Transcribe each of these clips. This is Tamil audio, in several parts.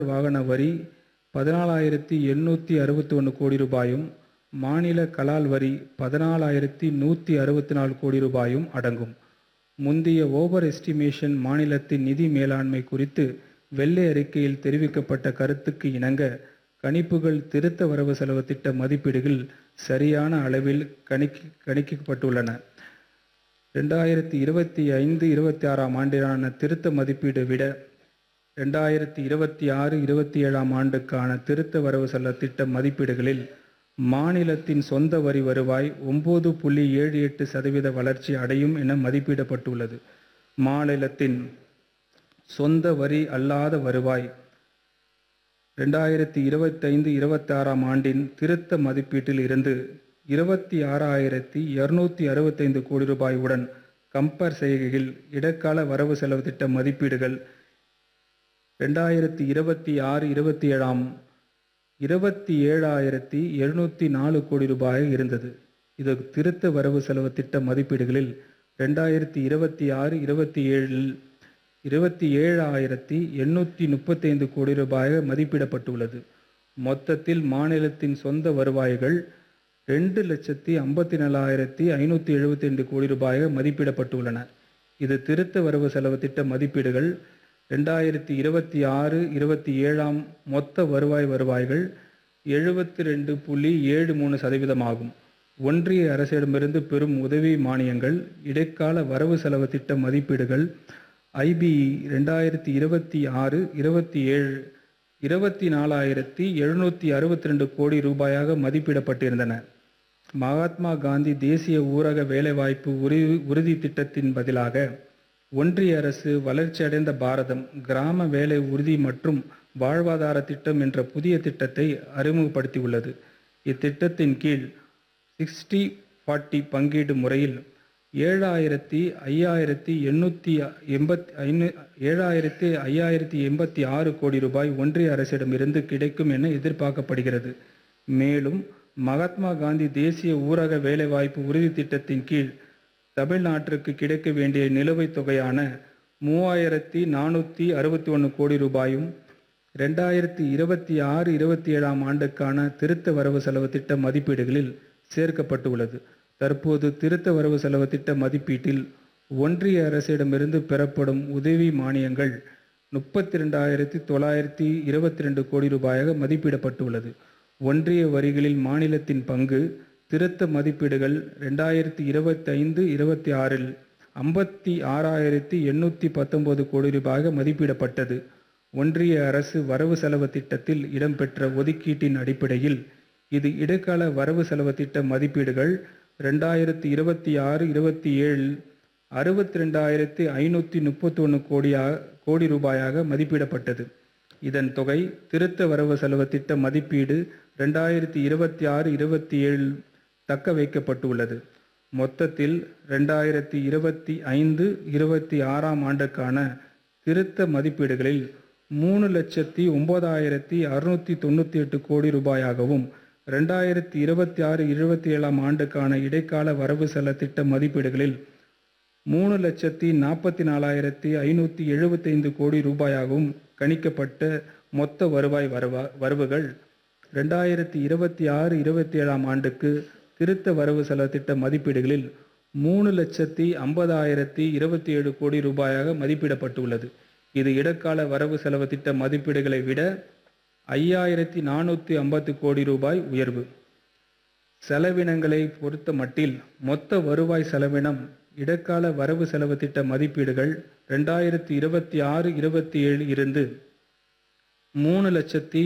வாகன வரி பதினாலாயிரத்தி எண்ணூற்றி அறுபத்தி ஒன்று கோடி ரூபாயும் மாநில கலால் வரி பதினாலாயிரத்தி நூற்றி அறுபத்தி நாலு கோடி ரூபாயும் அடங்கும் முந்தைய ஓவர் எஸ்டிமேஷன் மாநிலத்தின் நிதி மேலாண்மை குறித்து வெள்ளை அறிக்கையில் தெரிவிக்கப்பட்ட கருத்துக்கு இணங்க கணிப்புகள் திருத்த வரவு செலவு திட்ட மதிப்பீடுகள் சரியான அளவில் கணிக்க கணிக்கப்பட்டுள்ளன ரெண்டாயிரத்தி இருபத்தி ஐந்து இருபத்தி ஆறாம் ஆண்டிலான திருத்த மதிப்பீடு விட ரெண்டாயிரத்தி இருபத்தி ஆறு இருபத்தி ஏழாம் ஆண்டுக்கான திருத்த வரவு செலவு திட்ட மதிப்பீடுகளில் மாநிலத்தின் சொந்த வரி வருவாய் ஒம்பது புள்ளி ஏழு எட்டு சதவீத வளர்ச்சி அடையும் என மதிப்பிடப்பட்டுள்ளது மாநிலத்தின் சொந்த வரி அல்லாத வருவாய் ரெண்டாயிரத்தி இருபத்தைந்து இருபத்தாறாம் ஆண்டின் திருத்த மதிப்பீட்டில் இருந்து இருபத்தி ஆறாயிரத்தி இரநூத்தி அறுபத்தைந்து கோடி ரூபாயுடன் கம்பேர் செய்கையில் இடைக்கால வரவு செலவு திட்ட மதிப்பீடுகள் ரெண்டாயிரத்தி இருபத்தி ஆறு இருபத்தி ஏழாம் இருபத்தி ஏழாயிரத்தி எழுநூற்றி நாலு கோடி ரூபாய் இருந்தது இது திருத்த வரவு செலவு திட்ட மதிப்பீடுகளில் ரெண்டாயிரத்தி இருபத்தி ஆறு இருபத்தி ஏழில் இருபத்தி ஏழாயிரத்தி எண்ணூற்றி முப்பத்தைந்து கோடி ரூபாய் மதிப்பிடப்பட்டுள்ளது மொத்தத்தில் மாநிலத்தின் சொந்த வருவாய்கள் ரெண்டு லட்சத்தி ஐம்பத்தி நாலாயிரத்தி ஐநூற்றி எழுபத்தி ரெண்டு கோடி ரூபாய் மதிப்பிடப்பட்டுள்ளன இது திருத்த வரவு செலவு திட்ட மதிப்பீடுகள் ரெண்டாயிரத்தி இருபத்தி ஆறு இருபத்தி ஏழாம் மொத்த வருவாய் வருவாய்கள் எழுபத்தி ரெண்டு புள்ளி ஏழு மூணு சதவீதமாகும் ஒன்றிய அரசிடமிருந்து பெறும் உதவி மானியங்கள் இடைக்கால வரவு செலவு திட்ட மதிப்பீடுகள் ஐபிஇ ரெண்டாயிரத்தி இருபத்தி ஆறு இருபத்தி ஏழு இருபத்தி நாலாயிரத்தி எழுநூற்றி அறுபத்தி ரெண்டு கோடி ரூபாயாக மதிப்பிடப்பட்டிருந்தன மகாத்மா காந்தி தேசிய ஊரக வேலைவாய்ப்பு உறுதி உறுதி திட்டத்தின் பதிலாக ஒன்றிய அரசு வளர்ச்சியடைந்த பாரதம் கிராம வேலை உறுதி மற்றும் வாழ்வாதார திட்டம் என்ற புதிய திட்டத்தை அறிமுகப்படுத்தியுள்ளது இத்திட்டத்தின் கீழ் சிக்ஸ்டி ஃபார்ட்டி பங்கீடு முறையில் ஏழாயிரத்தி ஐயாயிரத்தி எண்ணூற்றி எண்பத்தி ஐநூ ஏழாயிரத்தி ஐயாயிரத்தி எண்பத்தி ஆறு கோடி ரூபாய் ஒன்றிய அரசிடமிருந்து கிடைக்கும் என எதிர்பார்க்கப்படுகிறது மேலும் மகாத்மா காந்தி தேசிய ஊரக வேலைவாய்ப்பு உறுதி திட்டத்தின் கீழ் தமிழ்நாட்டிற்கு கிடைக்க வேண்டிய நிலுவைத் தொகையான மூவாயிரத்தி நானூற்றி அறுபத்தி ஒன்று கோடி ரூபாயும் ரெண்டாயிரத்தி இருபத்தி ஆறு இருபத்தி ஏழாம் ஆண்டுக்கான திருத்த வரவு செலவு திட்ட மதிப்பீடுகளில் சேர்க்கப்பட்டுள்ளது தற்போது திருத்த வரவு செலவு திட்ட மதிப்பீட்டில் ஒன்றிய அரசிடமிருந்து பெறப்படும் உதவி மானியங்கள் முப்பத்தி ரெண்டாயிரத்தி தொள்ளாயிரத்தி இருபத்தி ரெண்டு கோடி ரூபாயாக மதிப்பிடப்பட்டுள்ளது ஒன்றிய வரிகளில் மாநிலத்தின் பங்கு திருத்த மதிப்பீடுகள் ரெண்டாயிரத்தி இருபத்தைந்து இருபத்தி ஆறில் ஐம்பத்தி ஆறாயிரத்தி எண்ணூற்றி பத்தொன்பது கோடி ரூபாயாக மதிப்பிடப்பட்டது ஒன்றிய அரசு வரவு செலவு திட்டத்தில் இடம்பெற்ற ஒதுக்கீட்டின் அடிப்படையில் இது இடைக்கால வரவு செலவு திட்ட மதிப்பீடுகள் ரெண்டாயிரத்தி இருபத்தி ஆறு இருபத்தி ஏழில் அறுபத்தி ரெண்டாயிரத்தி ஐநூற்றி முப்பத்தி ஒன்று கோடியா கோடி ரூபாயாக மதிப்பிடப்பட்டது இதன் தொகை திருத்த வரவு செலவு திட்ட மதிப்பீடு ரெண்டாயிரத்தி இருபத்தி ஆறு இருபத்தி ஏழில் தக்க வைக்கப்பட்டுள்ளது மொத்தத்தில் ரெண்டாயிரத்தி இருபத்தி ஐந்து இருபத்தி ஆறாம் ஆண்டுக்கான திருத்த மதிப்பீடுகளில் மூணு லட்சத்தி ஒன்பதாயிரத்தி அறுநூற்றி தொண்ணூற்றி எட்டு கோடி ரூபாயாகவும் ரெண்டாயிரத்தி இருபத்தி ஆறு இருபத்தி ஏழாம் ஆண்டுக்கான இடைக்கால வரவு செலவு திட்ட மதிப்பீடுகளில் மூணு லட்சத்தி நாற்பத்தி நாலாயிரத்தி ஐநூற்றி எழுபத்தைந்து கோடி ரூபாயாகவும் கணிக்கப்பட்ட மொத்த வருவாய் வரவா வரவுகள் ரெண்டாயிரத்தி இருபத்தி ஆறு இருபத்தி ஏழாம் ஆண்டுக்கு திருத்த வரவு செலவு திட்ட மதிப்பீடுகளில் மூணு லட்சத்தி ஐம்பதாயிரத்தி இருபத்தி ஏழு கோடி ரூபாயாக மதிப்பிடப்பட்டுள்ளது இது இடைக்கால வரவு செலவு திட்ட மதிப்பீடுகளை விட ஐயாயிரத்தி நானூற்றி ஐம்பத்து கோடி ரூபாய் உயர்வு செலவினங்களை பொறுத்த மட்டில் மொத்த வருவாய் செலவினம் இடைக்கால வரவு செலவு திட்ட மதிப்பீடுகள் ரெண்டாயிரத்தி இருபத்தி ஆறு இருபத்தி ஏழு இருந்து மூணு லட்சத்தி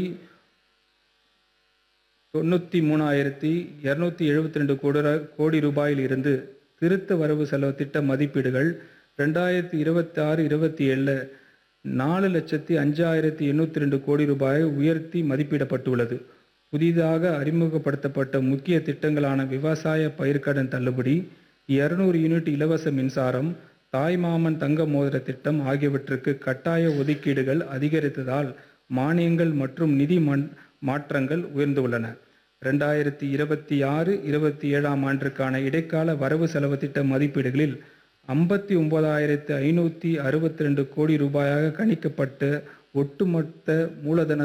தொண்ணூற்றி மூணாயிரத்தி இரநூத்தி எழுபத்தி ரெண்டு கோடி ர- கோடி ரூபாயில் இருந்து திருத்த வரவு செலவு திட்ட மதிப்பீடுகள் ரெண்டாயிரத்தி இருபத்தி ஆறு இருபத்தி ஏழில் நாலு லட்சத்தி அஞ்சாயிரத்தி எண்ணூற்றி ரெண்டு கோடி ரூபாயை உயர்த்தி மதிப்பிடப்பட்டுள்ளது புதிதாக அறிமுகப்படுத்தப்பட்ட முக்கிய திட்டங்களான விவசாய பயிர்க்கடன் தள்ளுபடி இருநூறு யூனிட் இலவச மின்சாரம் தாய்மாமன் தங்க மோதிர திட்டம் ஆகியவற்றுக்கு கட்டாய ஒதுக்கீடுகள் அதிகரித்ததால் மானியங்கள் மற்றும் நிதி மன்- மாற்றங்கள் உயர்ந்துள்ளன ரெண்டாயிரத்தி இருபத்தி ஆறு இருபத்தி ஏழாம் ஆண்டிற்கான இடைக்கால வரவு செலவு திட்ட மதிப்பீடுகளில் ஐம்பத்தி ஒன்பதாயிரத்து ஐநூற்றி அறுபத்தி ரெண்டு கோடி ரூபாயாக கணிக்கப்பட்ட ஒட்டுமொத்த மூலதன